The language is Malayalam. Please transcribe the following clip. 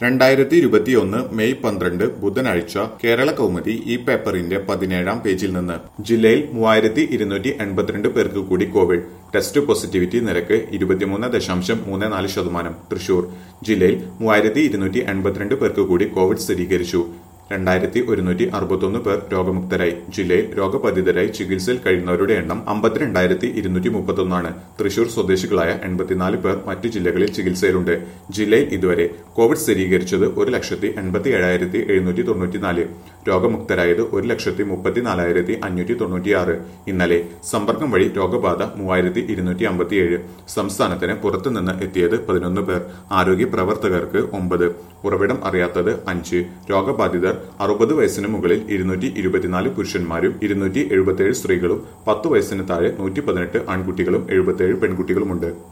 രണ്ടായിരത്തി ഇരുപത്തിയൊന്ന് മെയ് പന്ത്രണ്ട് ബുധനാഴ്ച കേരള കൗമുദി ഈ പേപ്പറിന്റെ പതിനേഴാം പേജിൽ നിന്ന് ജില്ലയിൽ മൂവായിരത്തി ഇരുന്നൂറ്റി എൺപത്തിരണ്ട് പേർക്ക് കൂടി കോവിഡ് ടെസ്റ്റ് പോസിറ്റിവിറ്റി നിരക്ക് ഇരുപത്തിമൂന്ന് ദശാംശം മൂന്ന് നാല് ശതമാനം തൃശൂർ ജില്ലയിൽ മൂവായിരത്തി ഇരുന്നൂറ്റി എൺപത്തിരണ്ട് പേർക്ക് കൂടി കോവിഡ് സ്ഥിരീകരിച്ചു രണ്ടായിരത്തി ഒരുന്നൂറ്റി അറുപത്തൊന്ന് പേർ രോഗമുക്തരായി ജില്ലയിൽ രോഗബാധിതരായി ചികിത്സയിൽ കഴിയുന്നവരുടെ എണ്ണം അമ്പത്തിരണ്ടായിരത്തി ഇരുന്നൂറ്റി മുപ്പത്തൊന്നാണ് തൃശൂർ സ്വദേശികളായ എൺപത്തിനാല് പേർ മറ്റു ജില്ലകളിൽ ചികിത്സയിലുണ്ട് ജില്ലയിൽ ഇതുവരെ കോവിഡ് സ്ഥിരീകരിച്ചത് ഒരു ലക്ഷത്തി എൺപത്തി ഏഴായിരത്തി എഴുന്നൂറ്റി തൊണ്ണൂറ്റിനാല് രോഗമുക്തരായത് ഒരു ലക്ഷത്തി മുപ്പത്തിനാലായിരത്തി അഞ്ഞൂറ്റി തൊണ്ണൂറ്റിയാറ് ഇന്നലെ സമ്പർക്കം വഴി രോഗബാധ മൂവായിരത്തി ഇരുന്നൂറ്റി അമ്പത്തിയേഴ് സംസ്ഥാനത്തിന് പുറത്തുനിന്ന് എത്തിയത് പതിനൊന്ന് പേർ ആരോഗ്യ പ്രവർത്തകർക്ക് ഒമ്പത് ഉറവിടം അറിയാത്തത് അഞ്ച് രോഗബാധിതർ അറുപത് വയസ്സിന് മുകളിൽ ഇരുന്നൂറ്റി ഇരുപത്തിനാല് പുരുഷന്മാരും ഇരുന്നൂറ്റി എഴുപത്തിയേഴ് സ്ത്രീകളും പത്ത് വയസ്സിന് താഴെ നൂറ്റി പതിനെട്ട് ആൺകുട്ടികളും എഴുപത്തിയേഴ് പെൺകുട്ടികളുമുണ്ട്